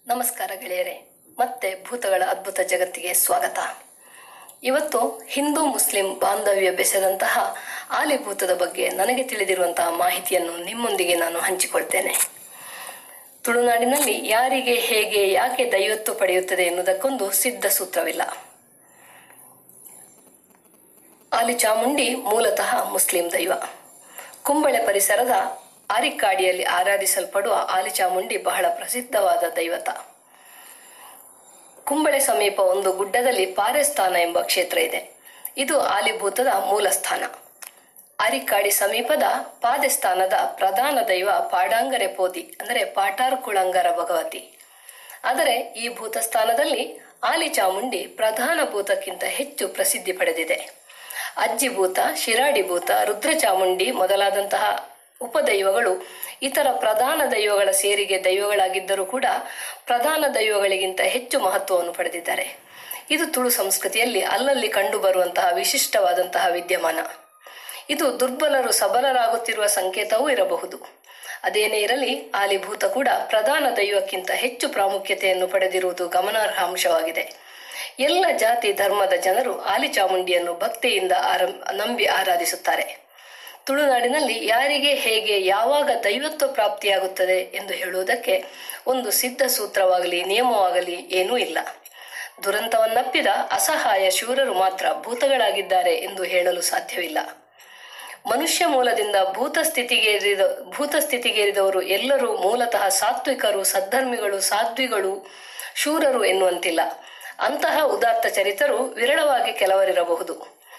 ನಮಸ್ಕಾರ ಗೆಳೆಯರೆ ಮತ್ತೆ ಭೂತಗಳ ಅದ್ಭುತ ಜಗತ್ತಿಗೆ ಸ್ವಾಗತ ಇವತ್ತು ಹಿಂದೂ ಮುಸ್ಲಿಂ ಬಾಂಧವ್ಯ ಬೆಸೆದಂತಹ ಆಲಿಭೂತದ ಬಗ್ಗೆ ನನಗೆ ತಿಳಿದಿರುವಂತಹ ಮಾಹಿತಿಯನ್ನು ನಿಮ್ಮೊಂದಿಗೆ ನಾನು ಹಂಚಿಕೊಳ್ತೇನೆ ತುಳುನಾಡಿನಲ್ಲಿ ಯಾರಿಗೆ ಹೇಗೆ ಯಾಕೆ ದೈವತ್ವ ಪಡೆಯುತ್ತದೆ ಎನ್ನುವುದಕ್ಕೊಂದು ಸಿದ್ಧ ಸೂತ್ರವಿಲ್ಲ ಆಲಿ ಚಾಮುಂಡಿ ಮೂಲತಃ ಮುಸ್ಲಿಂ ದೈವ ಕುಂಬಳೆ ಪರಿಸರದ ಆರಿಕ್ಕಾಡಿಯಲ್ಲಿ ಆರಾಧಿಸಲ್ಪಡುವ ಆಲಿ ಚಾಮುಂಡಿ ಬಹಳ ಪ್ರಸಿದ್ಧವಾದ ದೈವತ ಕುಂಬಳೆ ಸಮೀಪ ಒಂದು ಗುಡ್ಡದಲ್ಲಿ ಪಾರೆಸ್ಥಾನ ಎಂಬ ಕ್ಷೇತ್ರ ಇದೆ ಇದು ಆಲಿಭೂತದ ಮೂಲ ಸ್ಥಾನ ಆರಿಕ್ಕಾಡಿ ಸಮೀಪದ ಪಾದೆಸ್ಥಾನದ ಪ್ರಧಾನ ದೈವ ಪಾಡಾಂಗರೆ ಪೋದಿ ಅಂದರೆ ಪಾಟಾರ್ ಕುಳಂಗರ ಭಗವತಿ ಆದರೆ ಈ ಭೂತಸ್ಥಾನದಲ್ಲಿ ಆಲಿ ಚಾಮುಂಡಿ ಪ್ರಧಾನ ಭೂತಕ್ಕಿಂತ ಹೆಚ್ಚು ಪ್ರಸಿದ್ಧಿ ಪಡೆದಿದೆ ಅಜ್ಜಿ ಭೂತ ಶಿರಾಡಿ ಭೂತ ರುದ್ರ ಚಾಮುಂಡಿ ಮೊದಲಾದಂತಹ ಉಪದೈವಗಳು ಇತರ ಪ್ರಧಾನ ದೈವಗಳ ಸೇರಿಗೆ ದೈವಗಳಾಗಿದ್ದರೂ ಕೂಡ ಪ್ರಧಾನ ದೈವಗಳಿಗಿಂತ ಹೆಚ್ಚು ಮಹತ್ವವನ್ನು ಪಡೆದಿದ್ದಾರೆ ಇದು ತುಳು ಸಂಸ್ಕೃತಿಯಲ್ಲಿ ಅಲ್ಲಲ್ಲಿ ಕಂಡುಬರುವಂತಹ ವಿಶಿಷ್ಟವಾದಂತಹ ವಿದ್ಯಮಾನ ಇದು ದುರ್ಬಲರು ಸಬಲರಾಗುತ್ತಿರುವ ಸಂಕೇತವೂ ಇರಬಹುದು ಅದೇನೇ ಇರಲಿ ಆಲಿಭೂತ ಕೂಡ ಪ್ರಧಾನ ದೈವಕ್ಕಿಂತ ಹೆಚ್ಚು ಪ್ರಾಮುಖ್ಯತೆಯನ್ನು ಪಡೆದಿರುವುದು ಗಮನಾರ್ಹ ಅಂಶವಾಗಿದೆ ಎಲ್ಲ ಜಾತಿ ಧರ್ಮದ ಜನರು ಆಲಿ ಚಾಮುಂಡಿಯನ್ನು ಭಕ್ತಿಯಿಂದ ಆರಂ ನಂಬಿ ಆರಾಧಿಸುತ್ತಾರೆ ತುಳುನಾಡಿನಲ್ಲಿ ಯಾರಿಗೆ ಹೇಗೆ ಯಾವಾಗ ದೈವತ್ವ ಪ್ರಾಪ್ತಿಯಾಗುತ್ತದೆ ಎಂದು ಹೇಳುವುದಕ್ಕೆ ಒಂದು ಸಿದ್ಧ ಸೂತ್ರವಾಗಲಿ ನಿಯಮವಾಗಲಿ ಏನೂ ಇಲ್ಲ ದುರಂತವನ್ನಪ್ಪಿದ ಅಸಹಾಯ ಶೂರರು ಮಾತ್ರ ಭೂತಗಳಾಗಿದ್ದಾರೆ ಎಂದು ಹೇಳಲು ಸಾಧ್ಯವಿಲ್ಲ ಮನುಷ್ಯ ಮೂಲದಿಂದ ಭೂತ ಸ್ಥಿತಿಗೇರಿದ ಭೂತ ಸ್ಥಿತಿಗೇರಿದವರು ಎಲ್ಲರೂ ಮೂಲತಃ ಸಾತ್ವಿಕರು ಸದ್ಧರ್ಮಿಗಳು ಸಾಧ್ವಿಗಳು ಶೂರರು ಎನ್ನುವಂತಿಲ್ಲ ಅಂತಹ ಉದಾತ್ತ ಚರಿತರು ವಿರಳವಾಗಿ ಕೆಲವರಿರಬಹುದು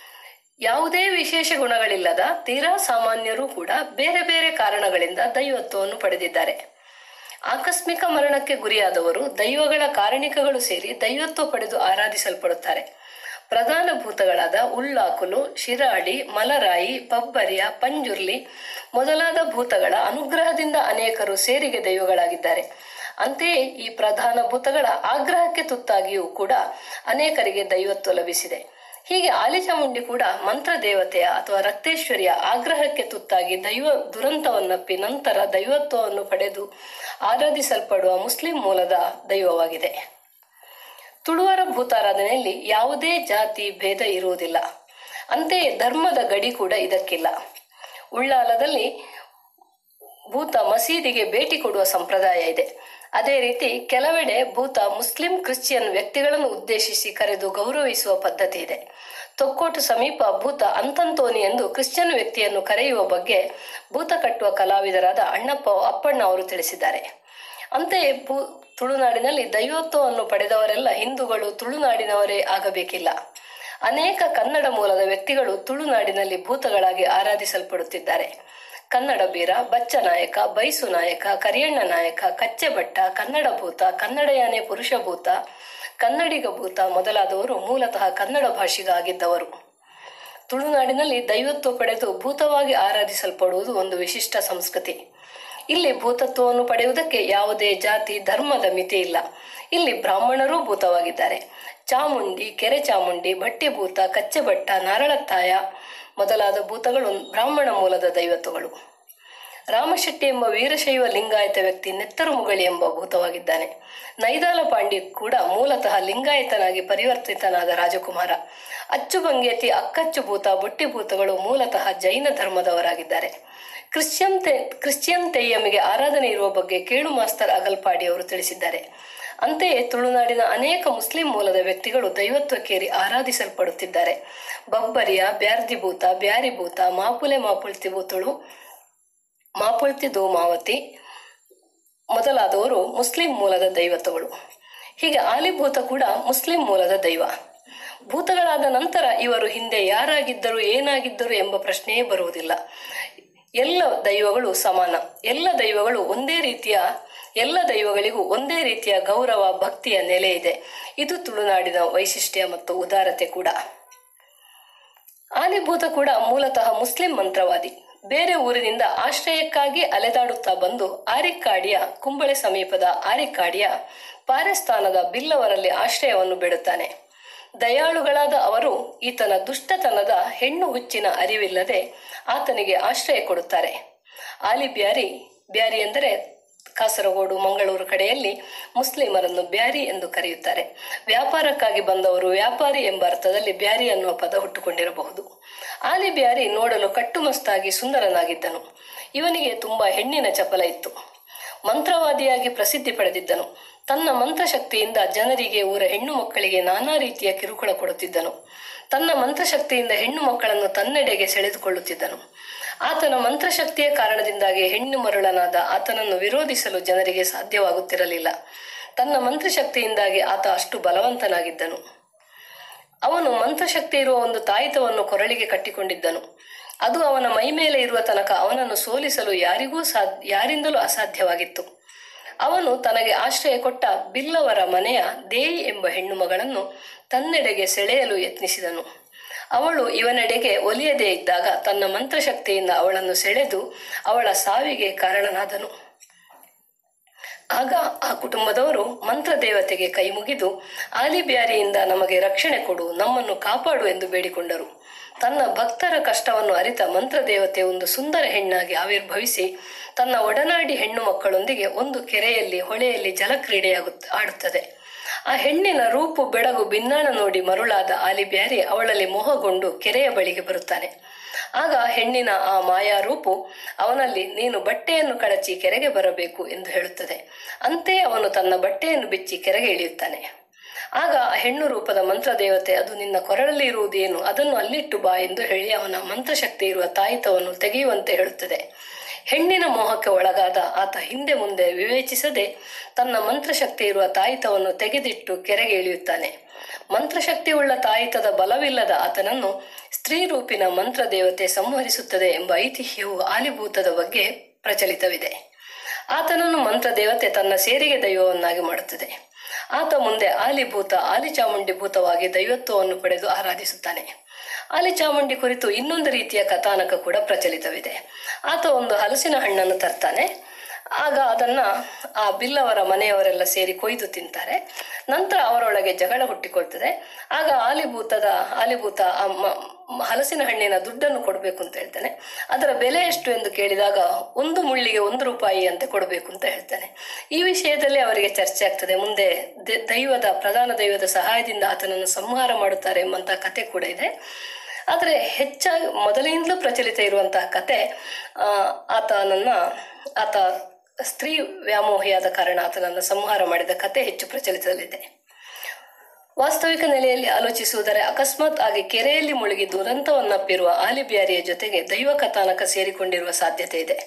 ಯಾವುದೇ ವಿಶೇಷ ಗುಣಗಳಿಲ್ಲದ ತೀರಾ ಸಾಮಾನ್ಯರು ಕೂಡ ಬೇರೆ ಬೇರೆ ಕಾರಣಗಳಿಂದ ದೈವತ್ವವನ್ನು ಪಡೆದಿದ್ದಾರೆ ಆಕಸ್ಮಿಕ ಮರಣಕ್ಕೆ ಗುರಿಯಾದವರು ದೈವಗಳ ಕಾರಣಿಕಗಳು ಸೇರಿ ದೈವತ್ವ ಪಡೆದು ಆರಾಧಿಸಲ್ಪಡುತ್ತಾರೆ ಪ್ರಧಾನ ಭೂತಗಳಾದ ಉಳ್ಳಾಕುಲು ಶಿರಾಡಿ ಮಲರಾಯಿ ಬಬ್ಬರಿಯ ಪಂಜುರ್ಲಿ ಮೊದಲಾದ ಭೂತಗಳ ಅನುಗ್ರಹದಿಂದ ಅನೇಕರು ಸೇರಿಗೆ ದೈವಗಳಾಗಿದ್ದಾರೆ ಅಂತೆಯೇ ಈ ಪ್ರಧಾನ ಭೂತಗಳ ಆಗ್ರಹಕ್ಕೆ ತುತ್ತಾಗಿಯೂ ಕೂಡ ಅನೇಕರಿಗೆ ದೈವತ್ವ ಲಭಿಸಿದೆ ಹೀಗೆ ಆಲಿಚಾಮುಂಡಿ ಕೂಡ ಮಂತ್ರ ದೇವತೆಯ ಅಥವಾ ರಕ್ತೇಶ್ವರಿಯ ಆಗ್ರಹಕ್ಕೆ ತುತ್ತಾಗಿ ದೈವ ದುರಂತವನ್ನಪ್ಪಿ ನಂತರ ದೈವತ್ವವನ್ನು ಪಡೆದು ಆರಾಧಿಸಲ್ಪಡುವ ಮುಸ್ಲಿಂ ಮೂಲದ ದೈವವಾಗಿದೆ ತುಳುವರ ಭೂತಾರಾಧನೆಯಲ್ಲಿ ಯಾವುದೇ ಜಾತಿ ಭೇದ ಇರುವುದಿಲ್ಲ ಅಂತೆಯೇ ಧರ್ಮದ ಗಡಿ ಕೂಡ ಇದಕ್ಕಿಲ್ಲ ಉಳ್ಳಾಲದಲ್ಲಿ ಭೂತ ಮಸೀದಿಗೆ ಭೇಟಿ ಕೊಡುವ ಸಂಪ್ರದಾಯ ಇದೆ ಅದೇ ರೀತಿ ಕೆಲವೆಡೆ ಭೂತ ಮುಸ್ಲಿಂ ಕ್ರಿಶ್ಚಿಯನ್ ವ್ಯಕ್ತಿಗಳನ್ನು ಉದ್ದೇಶಿಸಿ ಕರೆದು ಗೌರವಿಸುವ ಪದ್ಧತಿ ಇದೆ ತೊಕ್ಕೋಟು ಸಮೀಪ ಭೂತ ಅಂತಂತೋನಿ ಎಂದು ಕ್ರಿಶ್ಚಿಯನ್ ವ್ಯಕ್ತಿಯನ್ನು ಕರೆಯುವ ಬಗ್ಗೆ ಭೂತ ಕಟ್ಟುವ ಕಲಾವಿದರಾದ ಅಣ್ಣಪ್ಪ ಅಪ್ಪಣ್ಣ ಅವರು ತಿಳಿಸಿದ್ದಾರೆ ಅಂತೆಯೇ ಭೂ ತುಳುನಾಡಿನಲ್ಲಿ ದೈವತ್ವವನ್ನು ಪಡೆದವರೆಲ್ಲ ಹಿಂದೂಗಳು ತುಳುನಾಡಿನವರೇ ಆಗಬೇಕಿಲ್ಲ ಅನೇಕ ಕನ್ನಡ ಮೂಲದ ವ್ಯಕ್ತಿಗಳು ತುಳುನಾಡಿನಲ್ಲಿ ಭೂತಗಳಾಗಿ ಆರಾಧಿಸಲ್ಪಡುತ್ತಿದ್ದಾರೆ ಕನ್ನಡ ಬೀರ ಬಚ್ಚ ನಾಯಕ ಬೈಸು ನಾಯಕ ಕರಿಯಣ್ಣ ನಾಯಕ ಕಚ್ಚೆ ಭಟ್ಟ ಕನ್ನಡ ಭೂತ ಕನ್ನಡ ಯಾನೆ ಪುರುಷ ಭೂತ ಕನ್ನಡಿಗ ಭೂತ ಮೊದಲಾದವರು ಮೂಲತಃ ಕನ್ನಡ ಭಾಷಿಗ ಆಗಿದ್ದವರು ತುಳುನಾಡಿನಲ್ಲಿ ದೈವತ್ವ ಪಡೆದು ಭೂತವಾಗಿ ಆರಾಧಿಸಲ್ಪಡುವುದು ಒಂದು ವಿಶಿಷ್ಟ ಸಂಸ್ಕೃತಿ ಇಲ್ಲಿ ಭೂತತ್ವವನ್ನು ಪಡೆಯುವುದಕ್ಕೆ ಯಾವುದೇ ಜಾತಿ ಧರ್ಮದ ಮಿತಿ ಇಲ್ಲ ಇಲ್ಲಿ ಬ್ರಾಹ್ಮಣರೂ ಭೂತವಾಗಿದ್ದಾರೆ ಚಾಮುಂಡಿ ಕೆರೆ ಚಾಮುಂಡಿ ಭಟ್ಟಿಭೂತ ಕಚ್ಚೆಭಟ್ಟ ನಾರಳತ್ತಾಯ ಮೊದಲಾದ ಭೂತಗಳು ಬ್ರಾಹ್ಮಣ ಮೂಲದ ದೈವತ್ವಗಳು ರಾಮಶೆಟ್ಟಿ ಎಂಬ ವೀರಶೈವ ಲಿಂಗಾಯತ ವ್ಯಕ್ತಿ ನೆತ್ತರು ಮುಗಳಿ ಎಂಬ ಭೂತವಾಗಿದ್ದಾನೆ ನೈದಾಲ ಪಾಂಡಿ ಕೂಡ ಮೂಲತಃ ಲಿಂಗಾಯತನಾಗಿ ಪರಿವರ್ತಿತನಾದ ರಾಜಕುಮಾರ ಅಚ್ಚುಬಂಗೇತಿ ಅಕ್ಕಚ್ಚು ಭೂತ ಬೊಟ್ಟಿ ಭೂತಗಳು ಮೂಲತಃ ಜೈನ ಧರ್ಮದವರಾಗಿದ್ದಾರೆ ಕ್ರಿಶ್ಚಿಯನ್ ತೆ ಕ್ರಿಶ್ಚಿಯನ್ ತೆಯ್ಯಮಿಗೆ ಆರಾಧನೆ ಇರುವ ಬಗ್ಗೆ ಕೇಳು ಮಾಸ್ತರ್ ಅಗಲ್ಪಾಡಿ ಅವರು ತಿಳಿಸಿದ್ದಾರೆ ಅಂತೆಯೇ ತುಳುನಾಡಿನ ಅನೇಕ ಮುಸ್ಲಿಂ ಮೂಲದ ವ್ಯಕ್ತಿಗಳು ದೈವತ್ವಕ್ಕೇರಿ ಆರಾಧಿಸಲ್ಪಡುತ್ತಿದ್ದಾರೆ ಬಬ್ಬರಿಯ ಬ್ಯಾರ್ದಿಭೂತ ಬ್ಯಾರಿಭೂತ ಮಾಪುಲೆ ಮಾಪುಳ್ತಿ ಭೂತಳು ಮಾಪುಳ್ತಿ ದೋಮಾವತಿ ಮೊದಲಾದವರು ಮುಸ್ಲಿಂ ಮೂಲದ ದೈವತ್ವಗಳು ಹೀಗೆ ಆಲಿಭೂತ ಕೂಡ ಮುಸ್ಲಿಂ ಮೂಲದ ದೈವ ಭೂತಗಳಾದ ನಂತರ ಇವರು ಹಿಂದೆ ಯಾರಾಗಿದ್ದರು ಏನಾಗಿದ್ದರು ಎಂಬ ಪ್ರಶ್ನೆಯೇ ಬರುವುದಿಲ್ಲ ಎಲ್ಲ ದೈವಗಳು ಸಮಾನ ಎಲ್ಲ ದೈವಗಳು ಒಂದೇ ರೀತಿಯ ಎಲ್ಲ ದೈವಗಳಿಗೂ ಒಂದೇ ರೀತಿಯ ಗೌರವ ಭಕ್ತಿಯ ನೆಲೆ ಇದೆ ಇದು ತುಳುನಾಡಿನ ವೈಶಿಷ್ಟ್ಯ ಮತ್ತು ಉದಾರತೆ ಕೂಡ ಆಲಿಭೂತ ಕೂಡ ಮೂಲತಃ ಮುಸ್ಲಿಂ ಮಂತ್ರವಾದಿ ಬೇರೆ ಊರಿನಿಂದ ಆಶ್ರಯಕ್ಕಾಗಿ ಅಲೆದಾಡುತ್ತಾ ಬಂದು ಆರಿಕ್ಕಾಡಿಯ ಕುಂಬಳೆ ಸಮೀಪದ ಆರಿಕ್ಕಾಡಿಯ ಪಾರೆಸ್ಥಾನದ ಬಿಲ್ಲವರಲ್ಲಿ ಆಶ್ರಯವನ್ನು ಬೇಡುತ್ತಾನೆ ದಯಾಳುಗಳಾದ ಅವರು ಈತನ ದುಷ್ಟತನದ ಹೆಣ್ಣು ಹುಚ್ಚಿನ ಅರಿವಿಲ್ಲದೆ ಆತನಿಗೆ ಆಶ್ರಯ ಕೊಡುತ್ತಾರೆ ಆಲಿ ಬ್ಯಾರಿ ಬ್ಯಾರಿ ಎಂದರೆ ಕಾಸರಗೋಡು ಮಂಗಳೂರು ಕಡೆಯಲ್ಲಿ ಮುಸ್ಲಿಮರನ್ನು ಬ್ಯಾರಿ ಎಂದು ಕರೆಯುತ್ತಾರೆ ವ್ಯಾಪಾರಕ್ಕಾಗಿ ಬಂದವರು ವ್ಯಾಪಾರಿ ಎಂಬ ಅರ್ಥದಲ್ಲಿ ಬ್ಯಾರಿ ಅನ್ನುವ ಪದ ಹುಟ್ಟುಕೊಂಡಿರಬಹುದು ಆಲಿ ಬ್ಯಾರಿ ನೋಡಲು ಕಟ್ಟುಮಸ್ತಾಗಿ ಸುಂದರನಾಗಿದ್ದನು ಇವನಿಗೆ ತುಂಬಾ ಹೆಣ್ಣಿನ ಚಪಲ ಇತ್ತು ಮಂತ್ರವಾದಿಯಾಗಿ ಪ್ರಸಿದ್ಧಿ ಪಡೆದಿದ್ದನು ತನ್ನ ಮಂತ್ರಶಕ್ತಿಯಿಂದ ಜನರಿಗೆ ಊರ ಹೆಣ್ಣು ಮಕ್ಕಳಿಗೆ ನಾನಾ ರೀತಿಯ ಕಿರುಕುಳ ಕೊಡುತ್ತಿದ್ದನು ತನ್ನ ಮಂತ್ರಶಕ್ತಿಯಿಂದ ಹೆಣ್ಣು ಮಕ್ಕಳನ್ನು ತನ್ನೆಡೆಗೆ ಸೆಳೆದುಕೊಳ್ಳುತ್ತಿದ್ದನು ಆತನ ಮಂತ್ರಶಕ್ತಿಯ ಕಾರಣದಿಂದಾಗಿ ಹೆಣ್ಣು ಮರುಳನಾದ ಆತನನ್ನು ವಿರೋಧಿಸಲು ಜನರಿಗೆ ಸಾಧ್ಯವಾಗುತ್ತಿರಲಿಲ್ಲ ತನ್ನ ಮಂತ್ರಶಕ್ತಿಯಿಂದಾಗಿ ಆತ ಅಷ್ಟು ಬಲವಂತನಾಗಿದ್ದನು ಅವನು ಮಂತ್ರಶಕ್ತಿ ಇರುವ ಒಂದು ತಾಯಿತವನ್ನು ಕೊರಳಿಗೆ ಕಟ್ಟಿಕೊಂಡಿದ್ದನು ಅದು ಅವನ ಮೈ ಮೇಲೆ ಇರುವ ತನಕ ಅವನನ್ನು ಸೋಲಿಸಲು ಯಾರಿಗೂ ಸಾ ಯಾರಿಂದಲೂ ಅಸಾಧ್ಯವಾಗಿತ್ತು ಅವನು ತನಗೆ ಆಶ್ರಯ ಕೊಟ್ಟ ಬಿಲ್ಲವರ ಮನೆಯ ದೇಯಿ ಎಂಬ ಹೆಣ್ಣು ಮಗಳನ್ನು ತನ್ನೆಡೆಗೆ ಸೆಳೆಯಲು ಯತ್ನಿಸಿದನು ಅವಳು ಇವನೆಡೆಗೆ ಒಲಿಯದೇ ಇದ್ದಾಗ ತನ್ನ ಮಂತ್ರಶಕ್ತಿಯಿಂದ ಅವಳನ್ನು ಸೆಳೆದು ಅವಳ ಸಾವಿಗೆ ಕಾರಣನಾದನು ಆಗ ಆ ಕುಟುಂಬದವರು ಮಂತ್ರ ದೇವತೆಗೆ ಕೈ ಮುಗಿದು ಆಲಿಬ್ಯಾರಿಯಿಂದ ನಮಗೆ ರಕ್ಷಣೆ ಕೊಡು ನಮ್ಮನ್ನು ಕಾಪಾಡು ಎಂದು ಬೇಡಿಕೊಂಡರು ತನ್ನ ಭಕ್ತರ ಕಷ್ಟವನ್ನು ಅರಿತ ಮಂತ್ರ ದೇವತೆ ಒಂದು ಸುಂದರ ಹೆಣ್ಣಾಗಿ ಆವಿರ್ಭವಿಸಿ ತನ್ನ ಒಡನಾಡಿ ಹೆಣ್ಣು ಮಕ್ಕಳೊಂದಿಗೆ ಒಂದು ಕೆರೆಯಲ್ಲಿ ಹೊಳೆಯಲ್ಲಿ ಜಲಕ್ರೀಡೆಯಾಗುತ್ತ ಆಡುತ್ತದೆ ಆ ಹೆಣ್ಣಿನ ರೂಪು ಬೆಳಗು ಭಿನ್ನಾಣ ನೋಡಿ ಮರುಳಾದ ಆಲಿಬ್ಯಾರಿ ಅವಳಲ್ಲಿ ಮೋಹಗೊಂಡು ಕೆರೆಯ ಬಳಿಗೆ ಬರುತ್ತಾನೆ ಆಗ ಹೆಣ್ಣಿನ ಆ ಮಾಯಾ ರೂಪು ಅವನಲ್ಲಿ ನೀನು ಬಟ್ಟೆಯನ್ನು ಕಳಚಿ ಕೆರೆಗೆ ಬರಬೇಕು ಎಂದು ಹೇಳುತ್ತದೆ ಅಂತೆಯೇ ಅವನು ತನ್ನ ಬಟ್ಟೆಯನ್ನು ಬಿಚ್ಚಿ ಕೆರೆಗೆ ಇಳಿಯುತ್ತಾನೆ ಆಗ ಆ ಹೆಣ್ಣು ರೂಪದ ಮಂತ್ರ ದೇವತೆ ಅದು ನಿನ್ನ ಕೊರಳಲ್ಲಿ ಇರುವುದೇನು ಅದನ್ನು ಅಲ್ಲಿಟ್ಟು ಬಾ ಎಂದು ಹೇಳಿ ಅವನ ಮಂತ್ರಶಕ್ತಿ ಇರುವ ತಾಯಿತವನ್ನು ತೆಗೆಯುವಂತೆ ಹೇಳುತ್ತದೆ ಹೆಣ್ಣಿನ ಮೋಹಕ್ಕೆ ಒಳಗಾದ ಆತ ಹಿಂದೆ ಮುಂದೆ ವಿವೇಚಿಸದೆ ತನ್ನ ಮಂತ್ರಶಕ್ತಿ ಇರುವ ತಾಯಿತವನ್ನು ತೆಗೆದಿಟ್ಟು ಕೆರೆಗೆ ಇಳಿಯುತ್ತಾನೆ ಮಂತ್ರಶಕ್ತಿ ಉಳ್ಳ ತಾಯಿತದ ಬಲವಿಲ್ಲದ ಆತನನ್ನು ಸ್ತ್ರೀ ರೂಪಿನ ಮಂತ್ರ ದೇವತೆ ಸಂಹರಿಸುತ್ತದೆ ಎಂಬ ಐತಿಹ್ಯವು ಆಲಿಭೂತದ ಬಗ್ಗೆ ಪ್ರಚಲಿತವಿದೆ ಆತನನ್ನು ಮಂತ್ರ ದೇವತೆ ತನ್ನ ಸೇರಿಗೆ ದೈವವನ್ನಾಗಿ ಮಾಡುತ್ತದೆ ಆತ ಮುಂದೆ ಆಲಿಭೂತ ಆಲಿಚಾಮುಂಡಿ ಭೂತವಾಗಿ ದೈವತ್ವವನ್ನು ಪಡೆದು ಆರಾಧಿಸುತ್ತಾನೆ ಆಲಿಚಾಮುಂಡಿ ಕುರಿತು ಇನ್ನೊಂದು ರೀತಿಯ ಕಥಾನಕ ಕೂಡ ಪ್ರಚಲಿತವಿದೆ ಆತ ಒಂದು ಹಲಸಿನ ಹಣ್ಣನ್ನು ತರ್ತಾನೆ ಆಗ ಅದನ್ನ ಆ ಬಿಲ್ಲವರ ಮನೆಯವರೆಲ್ಲ ಸೇರಿ ಕೊಯ್ದು ತಿಂತಾರೆ ನಂತರ ಅವರೊಳಗೆ ಜಗಳ ಹುಟ್ಟಿಕೊಳ್ತದೆ ಆಗ ಆಲಿಭೂತದ ಆಲಿಭೂತ ಆ ಮ- ಮ- ಹಲಸಿನ ಹಣ್ಣಿನ ದುಡ್ಡನ್ನು ಕೊಡಬೇಕು ಅಂತ ಹೇಳ್ತಾನೆ ಅದರ ಬೆಲೆ ಎಷ್ಟು ಎಂದು ಕೇಳಿದಾಗ ಒಂದು ಮುಳ್ಳಿಗೆ ಒಂದು ರೂಪಾಯಿ ಅಂತ ಕೊಡಬೇಕು ಅಂತ ಹೇಳ್ತಾನೆ ಈ ವಿಷಯದಲ್ಲಿ ಅವರಿಗೆ ಚರ್ಚೆ ಆಗ್ತದೆ ಮುಂದೆ ದೆ- ದೈವದ ಪ್ರಧಾನ ದೈವದ ಸಹಾಯದಿಂದ ಆತನನ್ನು ಸಂಹಾರ ಮಾಡುತ್ತಾರೆ ಎಂಬಂತಹ ಕತೆ ಕೂಡ ಇದೆ ಆದರೆ ಹೆಚ್ಚಾಗಿ ಮೊದಲಿನಿಂದಲೂ ಪ್ರಚಲಿತ ಇರುವಂತಹ ಕತೆ ಆ, ಆತನನ್ನ ಆತ ಸ್ತ್ರೀ ವ್ಯಾಮೋಹಿಯಾದ ಕಾರಣ ಆತನನ್ನು ಸಂಹಾರ ಮಾಡಿದ ಕತೆ ಹೆಚ್ಚು ಪ್ರಚಲಿತದಲ್ಲಿದೆ ವಾಸ್ತವಿಕ ನೆಲೆಯಲ್ಲಿ ಆಲೋಚಿಸುವುದರೆ ಅಕಸ್ಮಾತ್ ಆಗಿ ಕೆರೆಯಲ್ಲಿ ಮುಳುಗಿ ದುರಂತವನ್ನಪ್ಪಿರುವ ಆಲಿಬ್ಯಾರಿಯ ಜೊತೆಗೆ ದೈವ ಕಥಾನಕ ಸೇರಿಕೊಂಡಿರುವ ಸಾಧ್ಯತೆ ಇದೆ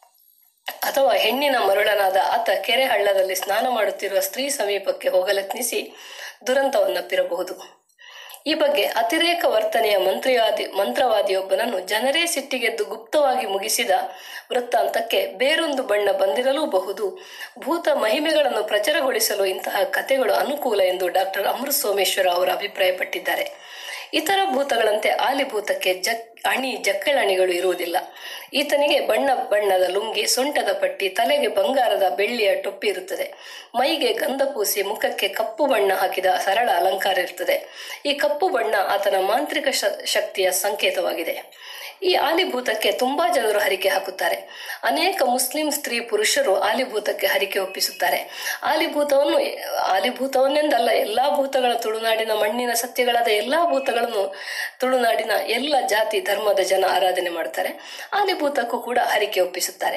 ಅಥವಾ ಹೆಣ್ಣಿನ ಮರುಳನಾದ ಆತ ಕೆರೆ ಹಳ್ಳದಲ್ಲಿ ಸ್ನಾನ ಮಾಡುತ್ತಿರುವ ಸ್ತ್ರೀ ಸಮೀಪಕ್ಕೆ ಹೋಗಲೆತ್ನಿಸಿ ದುರಂತವನ್ನಪ್ಪಿರಬಹುದು ಈ ಬಗ್ಗೆ ಅತಿರೇಕ ವರ್ತನೆಯ ಮಂತ್ರಿವಾದಿ ಮಂತ್ರವಾದಿಯೊಬ್ಬನನ್ನು ಜನರೇ ಸಿಟ್ಟಿಗೆದ್ದು ಗುಪ್ತವಾಗಿ ಮುಗಿಸಿದ ವೃತ್ತಾಂತಕ್ಕೆ ಬೇರೊಂದು ಬಣ್ಣ ಬಂದಿರಲೂಬಹುದು ಭೂತ ಮಹಿಮೆಗಳನ್ನು ಪ್ರಚರಗೊಳಿಸಲು ಇಂತಹ ಕಥೆಗಳು ಅನುಕೂಲ ಎಂದು ಡಾಕ್ಟರ್ ಅಮೃತ್ ಸೋಮೇಶ್ವರ ಅವರು ಅಭಿಪ್ರಾಯಪಟ್ಟಿದ್ದಾರೆ ಇತರ ಭೂತಗಳಂತೆ ಆಲಿಭೂತಕ್ಕೆ ಜಕ್ ಅಣಿ ಜಕ್ಕಳಣಿಗಳು ಇರುವುದಿಲ್ಲ ಈತನಿಗೆ ಬಣ್ಣ ಬಣ್ಣದ ಲುಂಗಿ ಸೊಂಟದ ಪಟ್ಟಿ ತಲೆಗೆ ಬಂಗಾರದ ಬೆಳ್ಳಿಯ ಟೊಪ್ಪಿ ಇರುತ್ತದೆ ಮೈಗೆ ಗಂಧ ಪೂಸಿ ಮುಖಕ್ಕೆ ಕಪ್ಪು ಬಣ್ಣ ಹಾಕಿದ ಸರಳ ಅಲಂಕಾರ ಇರುತ್ತದೆ ಈ ಕಪ್ಪು ಬಣ್ಣ ಆತನ ಮಾಂತ್ರಿಕ ಶ- ಶಕ್ತಿಯ ಸಂಕೇತವಾಗಿದೆ ಈ ಆಲಿಭೂತಕ್ಕೆ ತುಂಬಾ ಜನರು ಹರಿಕೆ ಹಾಕುತ್ತಾರೆ ಅನೇಕ ಮುಸ್ಲಿಂ ಸ್ತ್ರೀ ಪುರುಷರು ಆಲಿಭೂತಕ್ಕೆ ಹರಿಕೆ ಒಪ್ಪಿಸುತ್ತಾರೆ ಆಲಿಭೂತವನ್ನು ಆಲಿಭೂತವನ್ನೆಂದಲ್ಲ ಎಲ್ಲಾ ಭೂತಗಳ ತುಳುನಾಡಿನ ಮಣ್ಣಿನ ಸತ್ಯಗಳಾದ ಎಲ್ಲಾ ಭೂತಗಳನ್ನು ತುಳುನಾಡಿನ ಎಲ್ಲ ಜಾತಿ ಧರ್ಮದ ಜನ ಆರಾಧನೆ ಮಾಡ್ತಾರೆ ಆಲಿಭೂತಕ್ಕೂ ಕೂಡ ಹರಿಕೆ ಒಪ್ಪಿಸುತ್ತಾರೆ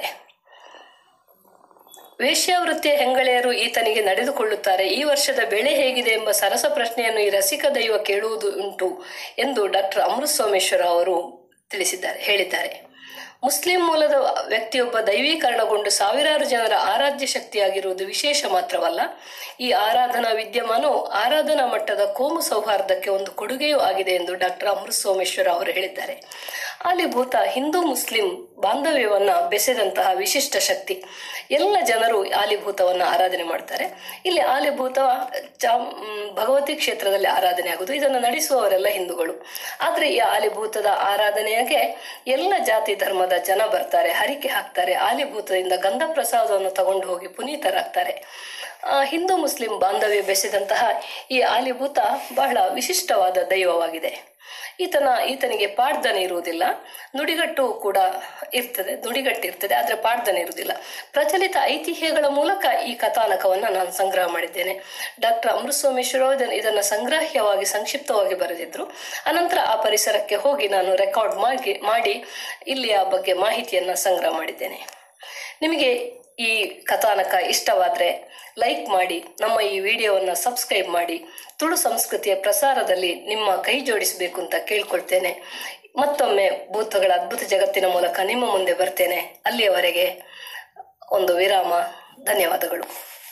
ವೇಶ್ಯಾವೃತ್ತಿಯ ಹೆಂಗಳೆಯರು ಈತನಿಗೆ ನಡೆದುಕೊಳ್ಳುತ್ತಾರೆ ಈ ವರ್ಷದ ಬೆಳೆ ಹೇಗಿದೆ ಎಂಬ ಸರಸ ಪ್ರಶ್ನೆಯನ್ನು ಈ ರಸಿಕ ದೈವ ಕೇಳುವುದು ಉಂಟು ಎಂದು ಡಾಕ್ಟರ್ ಅಮೃತ್ ಸೋಮೇಶ್ವರ ಅವರು ತಿಳಿಸಿದ್ದಾರೆ ಹೇಳಿದ್ದಾರೆ ಮುಸ್ಲಿಂ ಮೂಲದ ವ್ಯಕ್ತಿಯೊಬ್ಬ ದೈವೀಕರಣಗೊಂಡು ಸಾವಿರಾರು ಜನರ ಆರಾಧ್ಯ ಶಕ್ತಿಯಾಗಿರುವುದು ವಿಶೇಷ ಮಾತ್ರವಲ್ಲ ಈ ಆರಾಧನಾ ವಿದ್ಯಮಾನವು ಆರಾಧನಾ ಮಟ್ಟದ ಕೋಮು ಸೌಹಾರ್ದಕ್ಕೆ ಒಂದು ಕೊಡುಗೆಯೂ ಆಗಿದೆ ಎಂದು ಡಾಕ್ಟರ್ ಅಮೃತ್ ಸೋಮೇಶ್ವರ ಅವರು ಹೇಳಿದ್ದಾರೆ ಆಲಿಭೂತ ಹಿಂದೂ ಮುಸ್ಲಿಂ ಬಾಂಧವ್ಯವನ್ನ ಬೆಸೆದಂತಹ ವಿಶಿಷ್ಟ ಶಕ್ತಿ ಎಲ್ಲ ಜನರು ಆಲಿಭೂತವನ್ನ ಆರಾಧನೆ ಮಾಡ್ತಾರೆ ಇಲ್ಲಿ ಆಲಿಭೂತ ಚಾಮ್ ಮ್, ಭಗವತಿ ಕ್ಷೇತ್ರದಲ್ಲಿ ಆರಾಧನೆ ಆಗುವುದು ಇದನ್ನು ನಡೆಸುವವರೆಲ್ಲ ಹಿಂದೂಗಳು ಆದ್ರೆ ಈ ಆಲಿಭೂತದ ಆರಾಧನೆಗೆ ಎಲ್ಲ ಜಾತಿ ಧರ್ಮದ ಜನ ಬರ್ತಾರೆ ಹರಿಕೆ ಹಾಕ್ತಾರೆ ಆಲಿಭೂತದಿಂದ ಗಂಧ ಪ್ರಸಾದವನ್ನು ತಗೊಂಡು ಹೋಗಿ ಪುನೀತರಾಗ್ತಾರೆ ಆ, ಹಿಂದೂ ಮುಸ್ಲಿಂ ಬಾಂಧವ್ಯ ಬೆಸೆದಂತಹ ಈ ಆಲಿಭೂತ ಬಹಳ ವಿಶಿಷ್ಟವಾದ ದೈವವಾಗಿದೆ ಈತನ ಈತನಿಗೆ ಪಾಡ್ದನೆ ಇರುವುದಿಲ್ಲ ನುಡಿಗಟ್ಟು ಕೂಡ ಇರ್ತದೆ ನುಡಿಗಟ್ಟು ಇರ್ತದೆ ಆದರೆ ಪಾಡ್ದನೆ ಇರುವುದಿಲ್ಲ ಪ್ರಚಲಿತ ಐತಿಹ್ಯಗಳ ಮೂಲಕ ಈ ಕಥಾನಕವನ್ನು ನಾನು ಸಂಗ್ರಹ ಮಾಡಿದ್ದೇನೆ ಡಾಕ್ಟರ್ ಅಮೃತ ಸೋಮೇಶ್ವರ ಇದನ್ನು ಇದನ್ನು ಸಂಗ್ರಾಹ್ಯವಾಗಿ ಸಂಕ್ಷಿಪ್ತವಾಗಿ ಬರೆದಿದ್ರು ಅನಂತರ ಆ ಪರಿಸರಕ್ಕೆ ಹೋಗಿ ನಾನು ರೆಕಾರ್ಡ್ ಮಾಡಿ ಮಾಡಿ ಇಲ್ಲಿಯ ಬಗ್ಗೆ ಮಾಹಿತಿಯನ್ನು ಸಂಗ್ರಹ ಮಾಡಿದ್ದೇನೆ ನಿಮಗೆ ಈ ಕಥಾನಕ ಇಷ್ಟವಾದರೆ ಲೈಕ್ ಮಾಡಿ ನಮ್ಮ ಈ ವಿಡಿಯೋವನ್ನು ಸಬ್ಸ್ಕ್ರೈಬ್ ಮಾಡಿ ತುಳು ಸಂಸ್ಕೃತಿಯ ಪ್ರಸಾರದಲ್ಲಿ ನಿಮ್ಮ ಕೈ ಜೋಡಿಸಬೇಕು ಅಂತ ಕೇಳ್ಕೊಳ್ತೇನೆ ಮತ್ತೊಮ್ಮೆ ಭೂತಗಳ ಅದ್ಭುತ ಜಗತ್ತಿನ ಮೂಲಕ ನಿಮ್ಮ ಮುಂದೆ ಬರ್ತೇನೆ ಅಲ್ಲಿಯವರೆಗೆ ಒಂದು ವಿರಾಮ ಧನ್ಯವಾದಗಳು